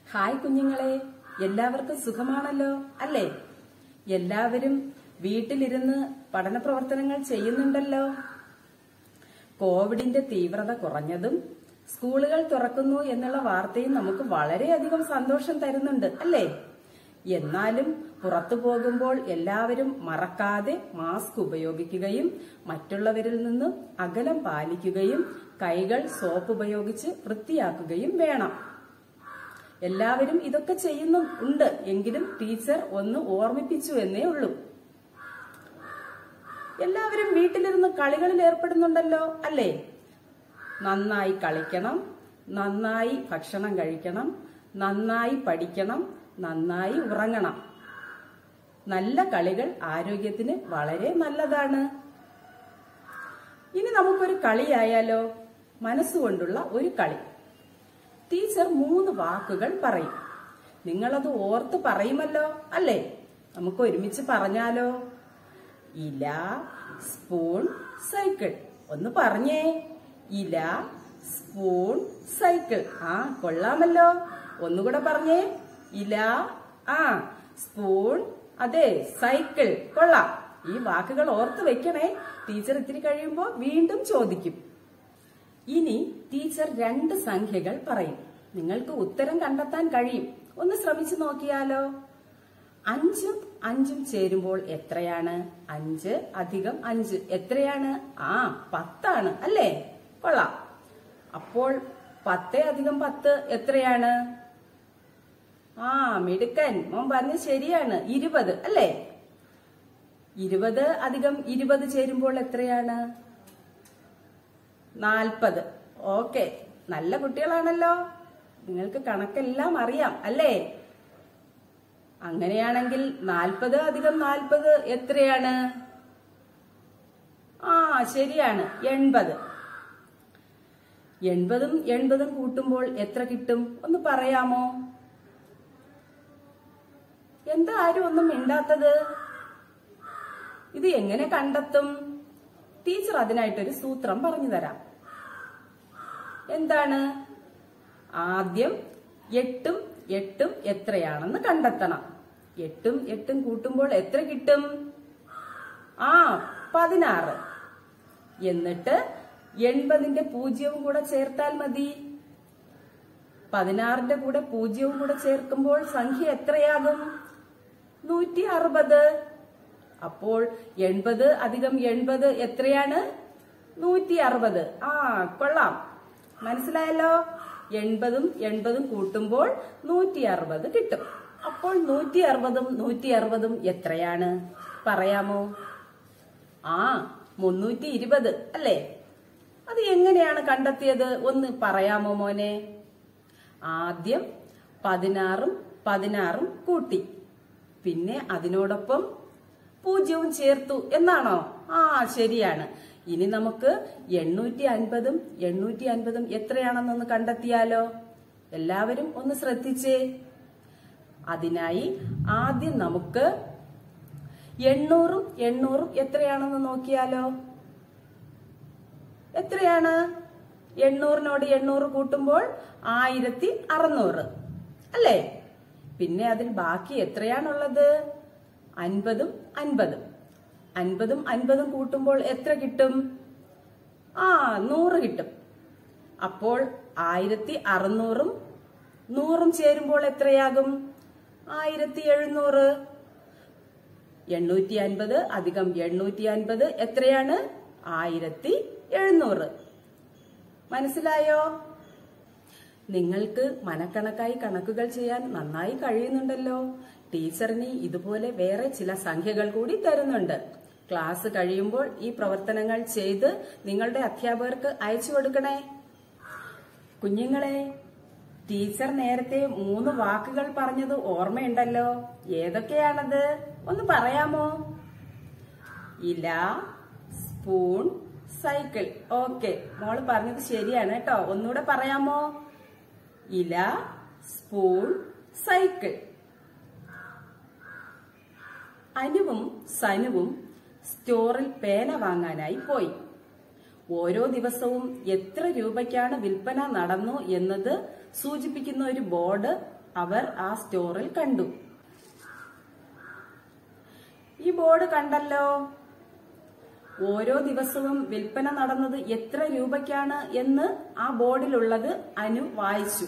hi കുഞ്ഞുങ്ങളെ എല്ലാവർക്കും സുഖമാണല്ലോ അല്ലേ എല്ലാവരും വീട്ടിലിരുന്ന് പഠന പ്രവർത്തനങ്ങൾ ചെയ്യുന്നുണ്ടല്ലോ കോവിഡിന്റെ തീവ്രത കുറഞ്ഞതും സ്കൂളുകൾ തുറക്കുന്നു എന്നുള്ള വാർത്തയും നമുക്ക് വളരെയധികം സന്തോഷം തരുന്നുണ്ട് അല്ലേ എന്നാലും പുറത്തു പോകുമ്പോൾ എല്ലാവരും മറക്കാതെ മാസ്ക് ഉപയോഗിക്കുകയും മറ്റുള്ളവരിൽ നിന്നും അകലം പാലിക്കുകയും കൈകൾ സോപ്പ് ഉപയോഗിച്ച് വൃത്തിയാക്കുകയും വേണം എല്ലാവരും ഇതൊക്കെ ചെയ്യുന്നു ഉണ്ട് എങ്കിലും ടീച്ചർ ഒന്ന് ഓർമ്മിപ്പിച്ചു എന്നേ ഉള്ളൂ എല്ലാവരും വീട്ടിലിരുന്ന് കളികളിൽ ഏർപ്പെടുന്നുണ്ടല്ലോ അല്ലേ നന്നായി കളിക്കണം നന്നായി ഭക്ഷണം കഴിക്കണം നന്നായി പഠിക്കണം നന്നായി ഉറങ്ങണം നല്ല കളികൾ ആരോഗ്യത്തിന് വളരെ നല്ലതാണ് ഇനി നമുക്കൊരു കളിയായാലോ മനസ്സുകൊണ്ടുള്ള ഒരു കളി ടീച്ചർ മൂന്ന് വാക്കുകൾ പറയും നിങ്ങളത് ഓർത്ത് പറയുമല്ലോ അല്ലേ നമുക്ക് ഒരുമിച്ച് പറഞ്ഞാലോ ഇല സ്പൂൺ സൈക്കിൾ ഒന്ന് പറഞ്ഞേ ഇല സ്പൂൺ സൈക്കിൾ ആ കൊള്ളാമല്ലോ ഒന്നുകൂടെ പറഞ്ഞേ ഇല ആ സ്പൂൺ അതെ സൈക്കിൾ കൊള്ളാം ഈ വാക്കുകൾ ഓർത്ത് വെക്കണേ ടീച്ചർ ഇത്തിരി കഴിയുമ്പോ വീണ്ടും ചോദിക്കും ഇനി ടീച്ചർ രണ്ട് സംഖ്യകൾ പറയും നിങ്ങൾക്ക് ഉത്തരം കണ്ടെത്താൻ കഴിയും ഒന്ന് ശ്രമിച്ചു നോക്കിയാലോ അഞ്ചും അഞ്ചും ചേരുമ്പോൾ എത്രയാണ് അഞ്ച് അധികം അഞ്ച് എത്രയാണ് ആ പത്താണ് അല്ലേ കൊള്ളാം അപ്പോൾ പത്ത് അധികം പത്ത് എത്രയാണ് ആ മിടുക്കൻ മോൻ പറഞ്ഞത് ശരിയാണ് ഇരുപത് അല്ലേ ഇരുപത് അധികം ഇരുപത് ചേരുമ്പോൾ എത്രയാണ് നാൽപ്പത് ഓക്കെ നല്ല കുട്ടികളാണല്ലോ നിങ്ങൾക്ക് കണക്കെല്ലാം അറിയാം അല്ലേ അങ്ങനെയാണെങ്കിൽ നാൽപ്പത് അധികം നാൽപ്പത് എത്രയാണ് ആ ശരിയാണ് എൺപത് എൺപതും എൺപതും കൂട്ടുമ്പോൾ എത്ര കിട്ടും ഒന്ന് പറയാമോ എന്താ ആരും ഒന്നും മിണ്ടാത്തത് ഇത് എങ്ങനെ കണ്ടെത്തും ടീച്ചർ അതിനായിട്ടൊരു സൂത്രം പറഞ്ഞു തരാം എന്താണ് ആദ്യം എട്ടും എട്ടും എത്രയാണെന്ന് കണ്ടെത്തണം എട്ടും എട്ടും കൂട്ടുമ്പോൾ എത്ര കിട്ടും ആ പതിനാറ് എന്നിട്ട് എൺപതിന്റെ പൂജ്യവും കൂടെ ചേർത്താൽ മതി പതിനാറിന്റെ കൂടെ പൂജ്യവും കൂടെ ചേർക്കുമ്പോൾ സംഖ്യ എത്രയാകും നൂറ്റി അറുപത് അപ്പോൾ എൺപത് അധികം എൺപത് എത്രയാണ് നൂറ്റി അറുപത് ആ കൊള്ളാം മനസ്സിലായല്ലോ എൺപതും എൺപതും കൂട്ടുമ്പോൾ നൂറ്റി അറുപത് കിട്ടും അപ്പോൾ നൂറ്റി അറുപതും നൂറ്റി അറുപതും എത്രയാണ് പറയാമോ ആ മുന്നൂറ്റി ഇരുപത് അല്ലേ അത് എങ്ങനെയാണ് കണ്ടെത്തിയത് ഒന്ന് പറയാമോ മോനെ ആദ്യം പതിനാറും പതിനാറും കൂട്ടി പിന്നെ അതിനോടൊപ്പം പൂജ്യവും ചേർത്തു എന്നാണോ ആ ശരിയാണ് ഇനി നമുക്ക് എണ്ണൂറ്റി അൻപതും എണ്ണൂറ്റി അൻപതും എത്രയാണെന്നൊന്ന് കണ്ടെത്തിയാലോ എല്ലാവരും ഒന്ന് ശ്രദ്ധിച്ചേ അതിനായി ആദ്യം നമുക്ക് എണ്ണൂറും എണ്ണൂറും എത്രയാണെന്ന് നോക്കിയാലോ എത്രയാണ് എണ്ണൂറിനോട് എണ്ണൂറ് കൂട്ടുമ്പോൾ ആയിരത്തി അറുന്നൂറ് അല്ലേ പിന്നെ അതിൽ ബാക്കി എത്രയാണുള്ളത് അൻപതും അൻപതും അൻപതും അൻപതും കൂട്ടുമ്പോൾ എത്ര കിട്ടും ആ നൂറ് കിട്ടും അപ്പോൾ ആയിരത്തി അറുന്നൂറും നൂറും ചേരുമ്പോൾ എത്രയാകും ആയിരത്തി എഴുന്നൂറ് എണ്ണൂറ്റി അൻപത് അധികം എണ്ണൂറ്റി അൻപത് എത്രയാണ് ആയിരത്തി എഴുന്നൂറ് മനസ്സിലായോ നിങ്ങൾക്ക് മനക്കണക്കായി കണക്കുകൾ ചെയ്യാൻ നന്നായി കഴിയുന്നുണ്ടല്ലോ ടീച്ചറിന് ഇതുപോലെ വേറെ ചില സംഖ്യകൾ കൂടി തരുന്നുണ്ട് ക്ലാസ് കഴിയുമ്പോൾ ഈ പ്രവർത്തനങ്ങൾ ചെയ്ത് നിങ്ങളുടെ അധ്യാപകർക്ക് അയച്ചു കൊടുക്കണേ കുഞ്ഞുങ്ങളെ ടീച്ചർ നേരത്തെ മൂന്ന് വാക്കുകൾ പറഞ്ഞത് ഓർമ്മയുണ്ടല്ലോ ഏതൊക്കെയാണത് ഒന്ന് പറയാമോ ഇല സ്പൂൺ സൈക്കിൾ ഓക്കെ മോള് പറഞ്ഞത് ശരിയാണ് കേട്ടോ ഒന്നുകൂടെ പറയാമോ ഇല സ്പൂൺ സൈക്കിൾ അനുവും സനുവും സ്റ്റോറിൽ പേന വാങ്ങാനായി പോയി ഓരോ ദിവസവും എത്ര രൂപയ്ക്കാണ് വിൽപ്പന നടന്നു എന്നത് സൂചിപ്പിക്കുന്ന ഒരു ബോർഡ് അവർ ആ സ്റ്റോറിൽ കണ്ടു ഈ ബോർഡ് കണ്ടല്ലോ ഓരോ ദിവസവും വിൽപ്പന നടന്നത് എത്ര രൂപയ്ക്കാണ് എന്ന് ആ ബോർഡിലുള്ളത് അനു വായിച്ചു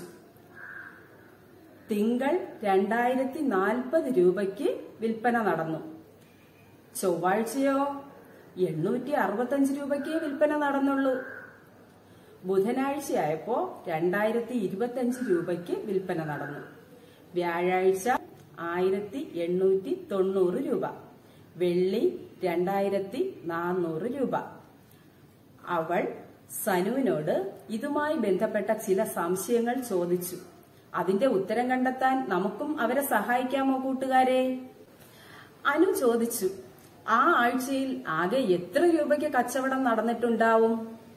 തിങ്കൾ രണ്ടായിരത്തി നാൽപ്പത് രൂപയ്ക്ക് വിൽപ്പന നടന്നു ചൊവ്വാഴ്ചയോ എണ്ണൂറ്റി അറുപത്തഞ്ച് രൂപയ്ക്ക് വിൽപ്പന നടന്നുള്ളൂ ബുധനാഴ്ചയായപ്പോ രണ്ടായിരത്തി ഇരുപത്തഞ്ച് രൂപയ്ക്ക് വിൽപ്പന നടന്നു വ്യാഴാഴ്ച ആയിരത്തി എണ്ണൂറ്റി തൊണ്ണൂറ് രൂപ വെള്ളി രണ്ടായിരത്തി നാനൂറ് രൂപ അവൾ സനുവിനോട് ഇതുമായി ബന്ധപ്പെട്ട ചില സംശയങ്ങൾ ചോദിച്ചു അതിന്റെ ഉത്തരം കണ്ടെത്താൻ നമുക്കും അവരെ സഹായിക്കാമോ കൂട്ടുകാരെ അനു ചോദിച്ചു ആ ആഴ്ചയിൽ ആകെ എത്ര രൂപയ്ക്ക് കച്ചവടം നടന്നിട്ടുണ്ടാവും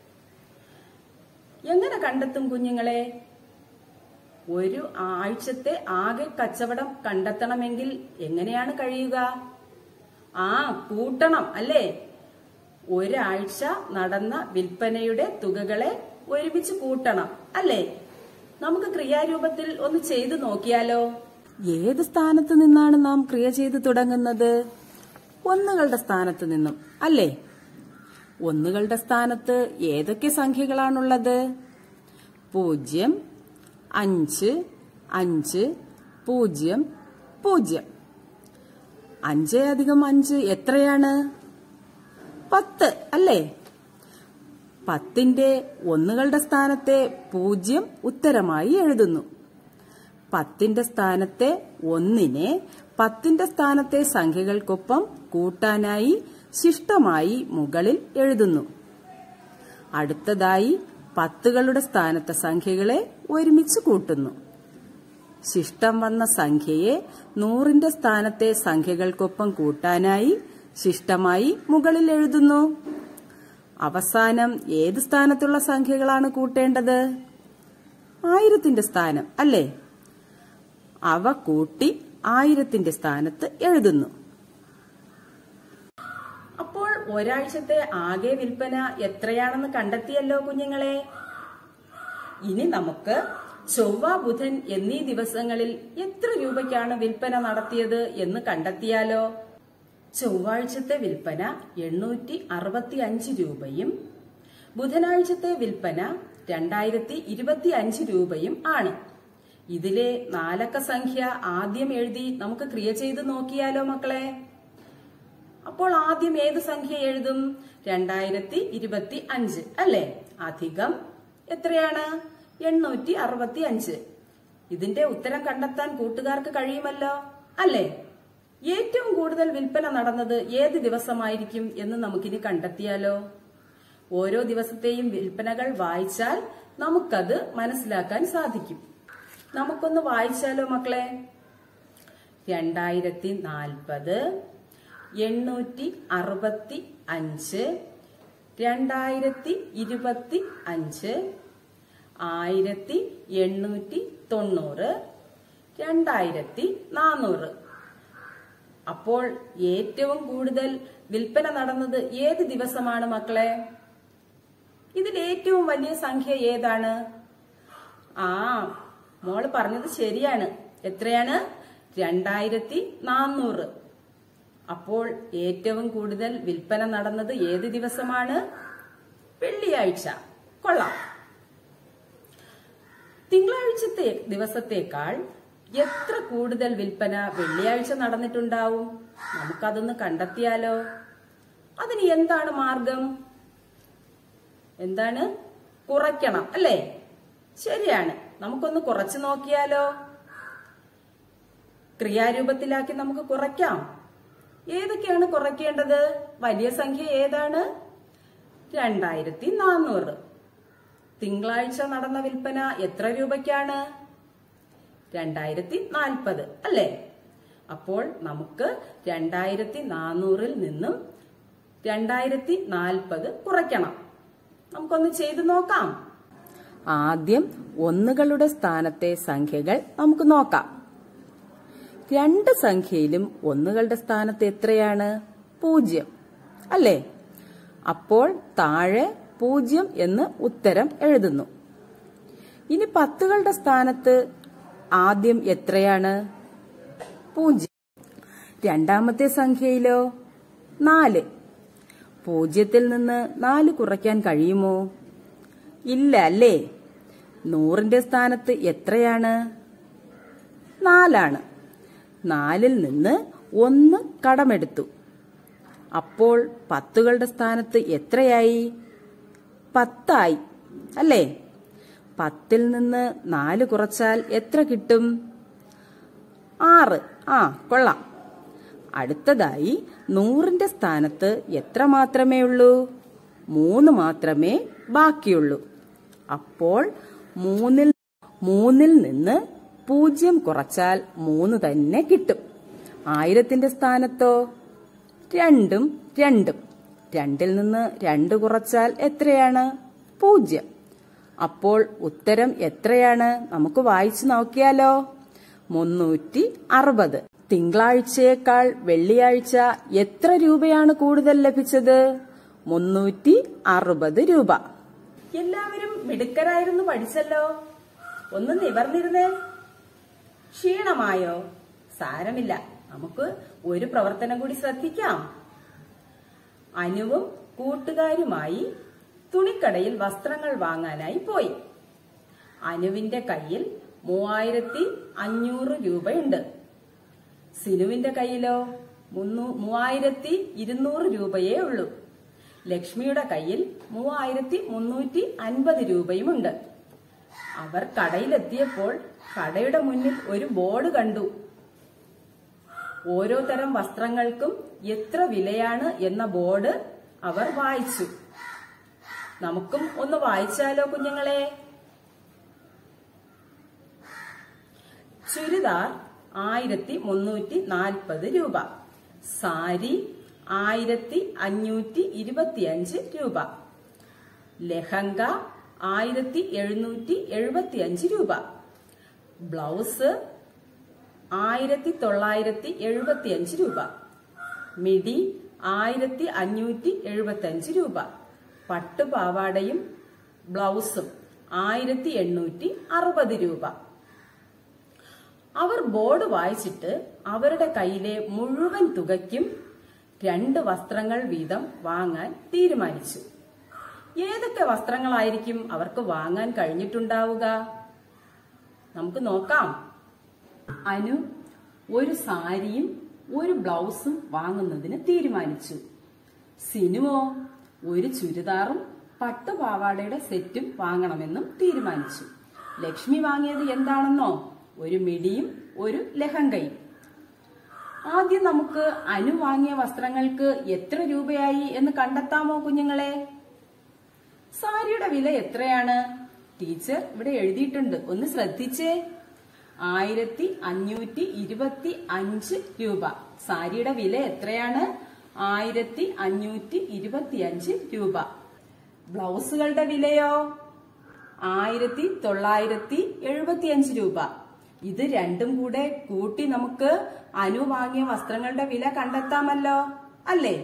എങ്ങനെ കണ്ടെത്തും കുഞ്ഞുങ്ങളെ ഒരു ആഴ്ചത്തെ ആകെ കച്ചവടം കണ്ടെത്തണമെങ്കിൽ എങ്ങനെയാണ് കഴിയുക ആ കൂട്ടണം അല്ലേ ഒരാഴ്ച നടന്ന വിൽപ്പനയുടെ തുകകളെ ഒരുമിച്ച് കൂട്ടണം അല്ലേ നമുക്ക് ക്രിയാരൂപത്തിൽ ഒന്ന് ചെയ്തു നോക്കിയാലോ ഏത് സ്ഥാനത്ത് നിന്നാണ് നാം ക്രിയ ചെയ്തു തുടങ്ങുന്നത് ഒന്നുകളുടെ സ്ഥാനത്ത് നിന്നും അല്ലേ ഒന്നുകളുടെ സ്ഥാനത്ത് ഏതൊക്കെ സംഖ്യകളാണുള്ളത് പൂജ്യം അഞ്ച് അഞ്ച് പൂജ്യം പൂജ്യം അഞ്ച് അധികം അഞ്ച് എത്രയാണ് പത്ത് അല്ലേ പത്തിന്റെ ഒന്നുകളുടെ സ്ഥാനത്തെ പൂജ്യം ഉത്തരമായി എഴുതുന്നു പത്തിന്റെ സ്ഥാനത്തെ ഒന്നിനെ പത്തിന്റെ സ്ഥാനത്തെ സംഖ്യകൾക്കൊപ്പം കൂട്ടാനായി ശിഷ്ടമായി മുകളിൽ എഴുതുന്നു അടുത്തതായി പത്തുകളുടെ സ്ഥാനത്തെ സംഖ്യകളെ ഒരുമിച്ച് കൂട്ടുന്നു ശിഷ്ടം വന്ന സംഖ്യയെ നൂറിന്റെ സ്ഥാനത്തെ സംഖ്യകൾക്കൊപ്പം കൂട്ടാനായി ശിഷ്ടമായി മുകളിൽ എഴുതുന്നു അവസാനം ഏത് സ്ഥാനത്തുള്ള സംഖ്യകളാണ് കൂട്ടേണ്ടത് ആയിരത്തിന്റെ സ്ഥാനം അല്ലേ അവ കൂട്ടി ആയിരത്തിന്റെ സ്ഥാനത്ത് എഴുതുന്നു അപ്പോൾ ഒരാഴ്ചത്തെ ആകെ വിൽപ്പന എത്രയാണെന്ന് കണ്ടെത്തിയല്ലോ കുഞ്ഞുങ്ങളെ ഇനി നമുക്ക് ചൊവ്വ ബുധൻ എന്നീ ദിവസങ്ങളിൽ എത്ര രൂപയ്ക്കാണ് വിൽപ്പന നടത്തിയത് എന്ന് കണ്ടെത്തിയാലോ ചൊവ്വാഴ്ചത്തെ വിൽപ്പന എണ്ണൂറ്റി അറുപത്തി അഞ്ച് രൂപയും ബുധനാഴ്ചത്തെ വിൽപ്പന രണ്ടായിരത്തി ഇരുപത്തി അഞ്ച് രൂപയും ആണ് ഇതിലെ നാലക്ക സംഖ്യ ആദ്യം എഴുതി നമുക്ക് ക്രിയ ചെയ്ത് നോക്കിയാലോ മക്കളെ അപ്പോൾ ആദ്യം ഏത് സംഖ്യ എഴുതും രണ്ടായിരത്തി ഇരുപത്തി അഞ്ച് അല്ലെ അധികം എത്രയാണ് എണ്ണൂറ്റി അറുപത്തി അഞ്ച് ഇതിന്റെ ഉത്തരം കണ്ടെത്താൻ കൂട്ടുകാർക്ക് കഴിയുമല്ലോ അല്ലേ ഏറ്റവും കൂടുതൽ വിൽപ്പന നടന്നത് ഏത് ദിവസമായിരിക്കും എന്ന് നമുക്കിനി കണ്ടെത്തിയാലോ ഓരോ ദിവസത്തെയും വിൽപ്പനകൾ വായിച്ചാൽ നമുക്കത് മനസ്സിലാക്കാൻ സാധിക്കും നമുക്കൊന്ന് വായിച്ചാലോ മക്കളെ രണ്ടായിരത്തി നാൽപ്പത് എണ്ണൂറ്റി അറുപത്തി അഞ്ച് രണ്ടായിരത്തി ഇരുപത്തി അഞ്ച് ആയിരത്തി എണ്ണൂറ്റി തൊണ്ണൂറ് രണ്ടായിരത്തി നാനൂറ് അപ്പോൾ ഏറ്റവും കൂടുതൽ വിൽപ്പന നടന്നത് ഏത് ദിവസമാണ് മക്കളെ ഇതിൽ ഏറ്റവും വലിയ സംഖ്യ ഏതാണ് ആ മോള് പറഞ്ഞത് ശരിയാണ് എത്രയാണ് രണ്ടായിരത്തി നാന്നൂറ് അപ്പോൾ ഏറ്റവും കൂടുതൽ വിൽപ്പന നടന്നത് ഏത് ദിവസമാണ് വെള്ളിയാഴ്ച കൊള്ളാം തിങ്കളാഴ്ചത്തെ ദിവസത്തേക്കാൾ എത്ര കൂടുതൽ വിൽപ്പന വെള്ളിയാഴ്ച നടന്നിട്ടുണ്ടാവും നമുക്കതൊന്ന് കണ്ടെത്തിയാലോ അതിന് എന്താണ് മാർഗം എന്താണ് കുറയ്ക്കണം അല്ലേ ശരിയാണ് നമുക്കൊന്ന് കുറച്ചു നോക്കിയാലോ ക്രിയാരൂപത്തിലാക്കി നമുക്ക് കുറയ്ക്കാം ഏതൊക്കെയാണ് കുറയ്ക്കേണ്ടത് വലിയ സംഖ്യ ഏതാണ് രണ്ടായിരത്തി നാനൂറ് തിങ്കളാഴ്ച നടന്ന വിൽപ്പന എത്ര രൂപയ്ക്കാണ് രണ്ടായിരത്തി നാൽപ്പത് അല്ലേ അപ്പോൾ നമുക്ക് രണ്ടായിരത്തി നാനൂറിൽ നിന്നും രണ്ടായിരത്തി നാൽപ്പത് കുറയ്ക്കണം നമുക്കൊന്ന് ചെയ്തു നോക്കാം ആദ്യം ഒന്നുകളുടെ സ്ഥാനത്തെ സംഖ്യകൾ നമുക്ക് നോക്കാം രണ്ട് സംഖ്യയിലും ഒന്നുകളുടെ സ്ഥാനത്ത് എത്രയാണ് പൂജ്യം അല്ലേ അപ്പോൾ താഴെ പൂജ്യം എന്ന് ഉത്തരം എഴുതുന്നു ഇനി പത്തുകളുടെ സ്ഥാനത്ത് ആദ്യം എത്രയാണ് പൂജ്യം രണ്ടാമത്തെ സംഖ്യയിലോ നാല് പൂജ്യത്തിൽ നിന്ന് നാല് കുറയ്ക്കാൻ കഴിയുമോ ഇല്ല അല്ലേ നൂറിന്റെ സ്ഥാനത്ത് എത്രയാണ് നാലാണ് നാലിൽ നിന്ന് ഒന്ന് കടമെടുത്തു അപ്പോൾ പത്തുകളുടെ സ്ഥാനത്ത് എത്രയായി പത്തായി അല്ലേ പത്തിൽ നിന്ന് നാല് കുറച്ചാൽ എത്ര കിട്ടും ആറ് ആ കൊള്ളാം അടുത്തതായി നൂറിന്റെ സ്ഥാനത്ത് എത്ര മാത്രമേ ഉള്ളൂ മൂന്ന് മാത്രമേ ബാക്കിയുള്ളൂ അപ്പോൾ മൂന്നിൽ മൂന്നിൽ നിന്ന് പൂജ്യം കുറച്ചാൽ മൂന്ന് തന്നെ കിട്ടും ആയിരത്തിന്റെ സ്ഥാനത്തോ രണ്ടും രണ്ടും രണ്ടിൽ നിന്ന് രണ്ട് കുറച്ചാൽ എത്രയാണ് പൂജ്യം അപ്പോൾ ഉത്തരം എത്രയാണ് നമുക്ക് വായിച്ചു നോക്കിയാലോ മുന്നൂറ്റി അറുപത് തിങ്കളാഴ്ചയേക്കാൾ വെള്ളിയാഴ്ച എത്ര രൂപയാണ് കൂടുതൽ ലഭിച്ചത് മുന്നൂറ്റി അറുപത് രൂപ എല്ലാവരും മിടുക്കരായിരുന്നു പഠിച്ചല്ലോ ഒന്ന് നിവർന്നിരുന്നേ ക്ഷീണമായോ സാരമില്ല നമുക്ക് ഒരു പ്രവർത്തനം കൂടി ശ്രദ്ധിക്കാം അനുവും കൂട്ടുകാരുമായി തുണിക്കടയിൽ വസ്ത്രങ്ങൾ വാങ്ങാനായി പോയി അനുവിന്റെ കയ്യിൽ മൂവായിരത്തി അഞ്ഞൂറ് രൂപയുണ്ട് സിനുവിന്റെ കയ്യിലോ മുന്നൂ മൂവായിരത്തി ഇരുന്നൂറ് രൂപയേ ഉള്ളൂ ലക്ഷ്മിയുടെ കയ്യിൽ മൂവായിരത്തി മുന്നൂറ്റി അൻപത് രൂപയുമുണ്ട് അവർ കടയിലെത്തിയപ്പോൾ കടയുടെ മുന്നിൽ ഒരു ബോർഡ് കണ്ടു ഓരോ തരം വസ്ത്രങ്ങൾക്കും എത്ര വിലയാണ് എന്ന ബോർഡ് അവർ വായിച്ചു നമുക്കും ഒന്ന് വായിച്ചാലോ കുഞ്ഞുങ്ങളെ ചുരിദാർ ആയിരത്തി മുന്നൂറ്റി നാൽപ്പത് രൂപ സാരി ആയിരത്തി അഞ്ഞൂറ്റി ഇരുപത്തിയഞ്ച് രൂപ ലെഹങ്ക ആയിരത്തി എഴുന്നൂറ്റി എഴുപത്തിയഞ്ച് രൂപ ബ്ലൗസ് ആയിരത്തി തൊള്ളായിരത്തി എഴുപത്തിയഞ്ച് രൂപ മിഡി ആയിരത്തി അഞ്ഞൂറ്റി എഴുപത്തിയഞ്ച് രൂപ പട്ടുപാവാടയും ബ്ലൗസും ആയിരത്തി എണ്ണൂറ്റി അറുപത് രൂപ അവർ ബോർഡ് വായിച്ചിട്ട് അവരുടെ കയ്യിലെ മുഴുവൻ തുകയ്ക്കും രണ്ട് വസ്ത്രങ്ങൾ വീതം വാങ്ങാൻ തീരുമാനിച്ചു ഏതൊക്കെ വസ്ത്രങ്ങളായിരിക്കും അവർക്ക് വാങ്ങാൻ കഴിഞ്ഞിട്ടുണ്ടാവുക നമുക്ക് നോക്കാം അനു ഒരു സാരിയും ഒരു ബ്ലൗസും വാങ്ങുന്നതിന് തീരുമാനിച്ചു സിനുവോ ഒരു ചുരിദാറും പട്ടുപാവാടയുടെ സെറ്റും വാങ്ങണമെന്നും തീരുമാനിച്ചു ലക്ഷ്മി വാങ്ങിയത് എന്താണെന്നോ ഒരു മിടിയും ഒരു ലഹങ്കയും ആദ്യം നമുക്ക് അനു വാങ്ങിയ വസ്ത്രങ്ങൾക്ക് എത്ര രൂപയായി എന്ന് കണ്ടെത്താമോ കുഞ്ഞുങ്ങളെ സാരിയുടെ വില എത്രയാണ് ടീച്ചർ ഇവിടെ എഴുതിയിട്ടുണ്ട് ഒന്ന് ശ്രദ്ധിച്ചേ ആയിരത്തി അഞ്ഞൂറ്റി ഇരുപത്തി അഞ്ച് രൂപ സാരിയുടെ വില എത്രയാണ് ആയിരത്തി അഞ്ഞൂറ്റി ഇരുപത്തി അഞ്ച് രൂപ ബ്ലൗസുകളുടെ വിലയോ ആയിരത്തി തൊള്ളായിരത്തി എഴുപത്തി അഞ്ച് രൂപ ഇത് രണ്ടും കൂടെ കൂട്ടി നമുക്ക് അനു വാങ്ങിയ വസ്ത്രങ്ങളുടെ വില കണ്ടെത്താമല്ലോ അല്ലേ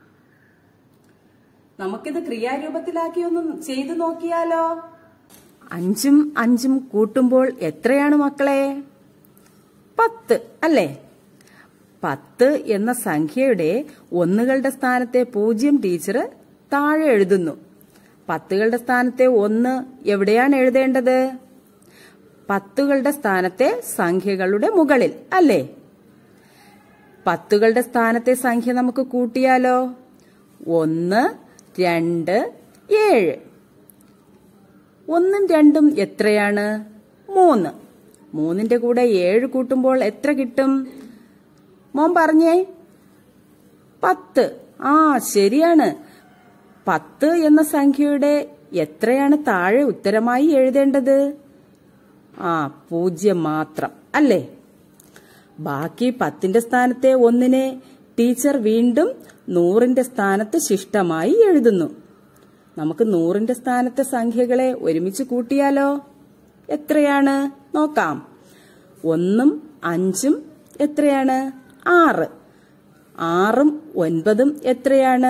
നമുക്കിത് ക്രിയാരൂപത്തിലാക്കി ഒന്ന് ചെയ്തു നോക്കിയാലോ അഞ്ചും അഞ്ചും കൂട്ടുമ്പോൾ എത്രയാണ് മക്കളെ പത്ത് അല്ലേ പത്ത് എന്ന സംഖ്യയുടെ ഒന്നുകളുടെ സ്ഥാനത്തെ പൂജ്യം ടീച്ചർ താഴെ എഴുതുന്നു പത്തുകളുടെ സ്ഥാനത്തെ ഒന്ന് എവിടെയാണ് എഴുതേണ്ടത് പത്തുകളുടെ സ്ഥാനത്തെ സംഖ്യകളുടെ മുകളിൽ അല്ലേ പത്തുകളുടെ സ്ഥാനത്തെ സംഖ്യ നമുക്ക് കൂട്ടിയാലോ ഒന്ന് രണ്ട് ഏഴ് ഒന്നും രണ്ടും എത്രയാണ് മൂന്ന് മൂന്നിന്റെ കൂടെ ഏഴ് കൂട്ടുമ്പോൾ എത്ര കിട്ടും മോൻ പറഞ്ഞേ പത്ത് ആ ശരിയാണ് പത്ത് എന്ന സംഖ്യയുടെ എത്രയാണ് താഴെ ഉത്തരമായി എഴുതേണ്ടത് ആ പൂജ്യം മാത്രം അല്ലേ ബാക്കി പത്തിന്റെ സ്ഥാനത്തെ ഒന്നിനെ ടീച്ചർ വീണ്ടും നൂറിന്റെ സ്ഥാനത്ത് ശിഷ്ടമായി എഴുതുന്നു നമുക്ക് നൂറിന്റെ സ്ഥാനത്തെ സംഖ്യകളെ ഒരുമിച്ച് കൂട്ടിയാലോ എത്രയാണ് നോക്കാം ഒന്നും അഞ്ചും എത്രയാണ് ആറ് ആറും ഒൻപതും എത്രയാണ്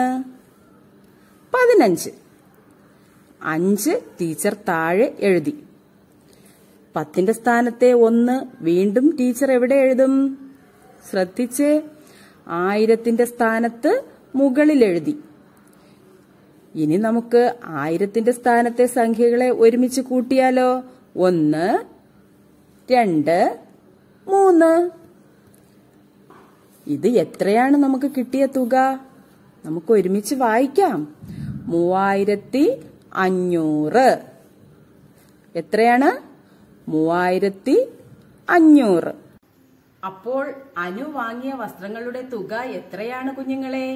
പതിനഞ്ച് അഞ്ച് ടീച്ചർ താഴെ എഴുതി പത്തിന്റെ സ്ഥാനത്തെ ഒന്ന് വീണ്ടും ടീച്ചർ എവിടെ എഴുതും ശ്രദ്ധിച്ചേ ആയിരത്തിന്റെ സ്ഥാനത്ത് മുകളിൽ എഴുതി ഇനി നമുക്ക് ആയിരത്തിന്റെ സ്ഥാനത്തെ സംഖ്യകളെ ഒരുമിച്ച് കൂട്ടിയാലോ ഒന്ന് രണ്ട് മൂന്ന് ഇത് എത്രയാണ് നമുക്ക് കിട്ടിയ തുക നമുക്ക് ഒരുമിച്ച് വായിക്കാം മൂവായിരത്തി അഞ്ഞൂറ് എത്രയാണ് മൂവായിരത്തി അഞ്ഞൂറ് അപ്പോൾ അനു വാങ്ങിയ വസ്ത്രങ്ങളുടെ തുക എത്രയാണ് കുഞ്ഞുങ്ങളെ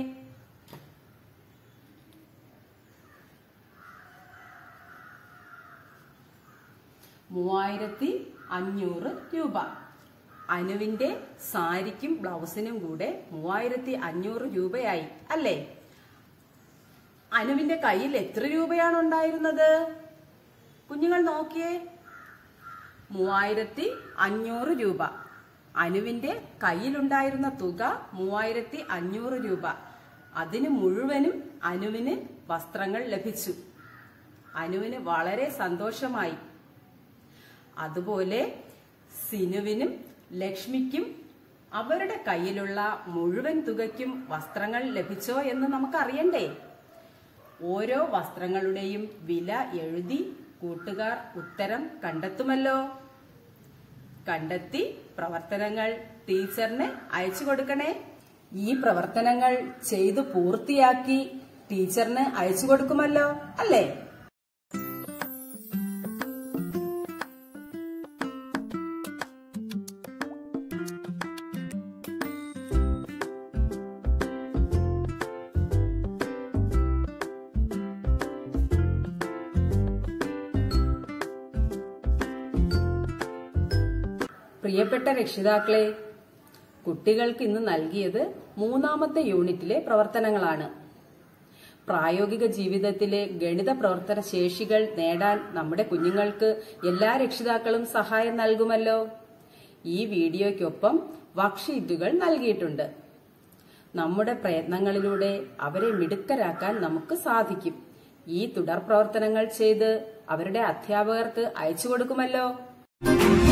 മൂവായിരത്തി അഞ്ഞൂറ് രൂപ അനുവിന്റെ സാരിക്കും ബ്ലൗസിനും കൂടെ മൂവായിരത്തി അഞ്ഞൂറ് രൂപയായി അല്ലേ അനുവിന്റെ കയ്യിൽ എത്ര രൂപയാണ് ഉണ്ടായിരുന്നത് കുഞ്ഞുങ്ങൾ നോക്കിയേ മൂവായിരത്തി അഞ്ഞൂറ് രൂപ അനുവിന്റെ കയ്യിലുണ്ടായിരുന്ന തുക മൂവായിരത്തി അഞ്ഞൂറ് രൂപ അതിന് മുഴുവനും അനുവിന് വസ്ത്രങ്ങൾ ലഭിച്ചു അനുവിന് വളരെ സന്തോഷമായി അതുപോലെ സിനുവിനും ലക്ഷ്മിക്കും അവരുടെ കയ്യിലുള്ള മുഴുവൻ തുകയ്ക്കും വസ്ത്രങ്ങൾ ലഭിച്ചോ എന്ന് നമുക്കറിയണ്ടേ ഓരോ വസ്ത്രങ്ങളുടെയും വില എഴുതി കൂട്ടുകാർ ഉത്തരം കണ്ടെത്തുമല്ലോ കണ്ടെത്തി പ്രവർത്തനങ്ങൾ ടീച്ചറിന് അയച്ചു കൊടുക്കണേ ഈ പ്രവർത്തനങ്ങൾ ചെയ്തു പൂർത്തിയാക്കി ടീച്ചറിന് അയച്ചു കൊടുക്കുമല്ലോ അല്ലേ പ്രിയപ്പെട്ട രക്ഷിതാക്കളെ കുട്ടികൾക്ക് ഇന്ന് നൽകിയത് മൂന്നാമത്തെ യൂണിറ്റിലെ പ്രവർത്തനങ്ങളാണ് പ്രായോഗിക ജീവിതത്തിലെ ഗണിത പ്രവർത്തന ശേഷികൾ നേടാൻ നമ്മുടെ കുഞ്ഞുങ്ങൾക്ക് എല്ലാ രക്ഷിതാക്കളും സഹായം നൽകുമല്ലോ ഈ വീഡിയോയ്ക്കൊപ്പം വർക്ക്ഷീറ്റുകൾ നൽകിയിട്ടുണ്ട് നമ്മുടെ പ്രയത്നങ്ങളിലൂടെ അവരെ മിടുക്കരാക്കാൻ നമുക്ക് സാധിക്കും ഈ തുടർ പ്രവർത്തനങ്ങൾ ചെയ്ത് അവരുടെ അധ്യാപകർക്ക് അയച്ചു കൊടുക്കുമല്ലോ